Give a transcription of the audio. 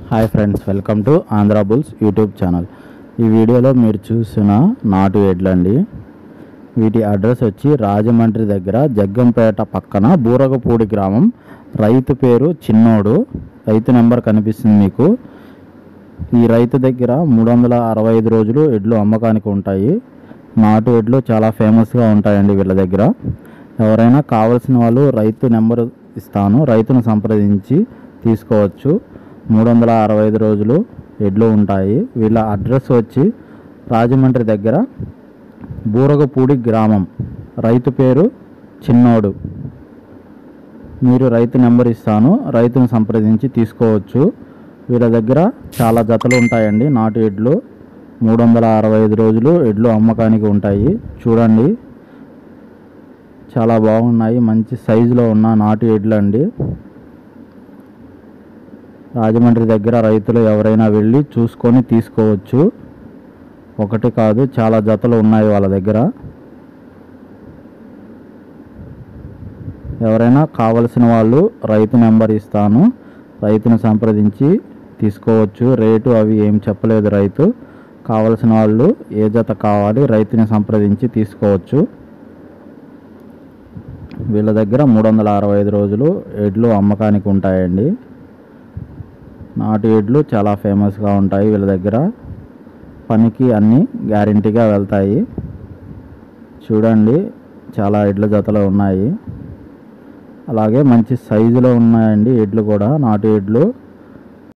hi friends welcome to Andhra Bulls YouTube channel ఈ వీడియోలో మీరు చూసిన నాటు ఎడ్లండి వీటి అడ్రస్ వచ్చి రాజమండ్రి దగ్గర జగ్గంపేట పక్కన బూరగపూడి గ్రామం రైతు పేరు చిన్నోడు రైతు నెంబర్ కనిపిస్తుంది మీకు ఈ రైతు దగ్గర మూడు వందల అరవై ఐదు రోజులు ఎడ్లు అమ్మకానికి ఉంటాయి నాటు ఎడ్లు చాలా ఫేమస్గా ఉంటాయండి వీళ్ళ దగ్గర ఎవరైనా కావాల్సిన వాళ్ళు రైతు నెంబర్ ఇస్తాను రైతును సంప్రదించి తీసుకోవచ్చు మూడు వందల అరవై ఐదు రోజులు ఎడ్లు ఉంటాయి వీళ్ళ అడ్రస్ వచ్చి రాజమండ్రి దగ్గర బూరగపూడి గ్రామం రైతు పేరు చిన్నోడు మీరు రైతు నెంబర్ ఇస్తాను రైతును సంప్రదించి తీసుకోవచ్చు వీళ్ళ దగ్గర చాలా జతలు ఉంటాయండి నాటు ఎడ్లు మూడు వందల అరవై ఐదు రోజులు ఎడ్లు అమ్మకానికి ఉంటాయి చూడండి చాలా బాగున్నాయి మంచి సైజులో ఉన్న నాటు ఎడ్లు అండి రాజమండ్రి దగ్గర రైతులు ఎవరైనా వెళ్ళి చూసుకొని తీసుకోవచ్చు ఒకటి కాదు చాలా జతలు ఉన్నాయి వాళ్ళ దగ్గర ఎవరైనా కావలసిన వాళ్ళు రైతు నెంబర్ ఇస్తాను రైతును సంప్రదించి తీసుకోవచ్చు రేటు అవి ఏం చెప్పలేదు రైతు కావలసిన వాళ్ళు ఏ జత కావాలి రైతుని సంప్రదించి తీసుకోవచ్చు వీళ్ళ దగ్గర మూడు వందల అరవై ఐదు రోజులు ఎడ్లు అమ్మకానికి ఉంటాయండి నాటు ఎడ్లు చాలా ఫేమస్గా ఉంటాయి వీళ్ళ దగ్గర పనికి అన్నీ గ్యారంటీగా వెళ్తాయి చూడండి చాలా ఎడ్ల జతలు ఉన్నాయి అలాగే మంచి సైజులో ఉన్నాయండి ఎడ్లు కూడా నాటు ఎడ్లు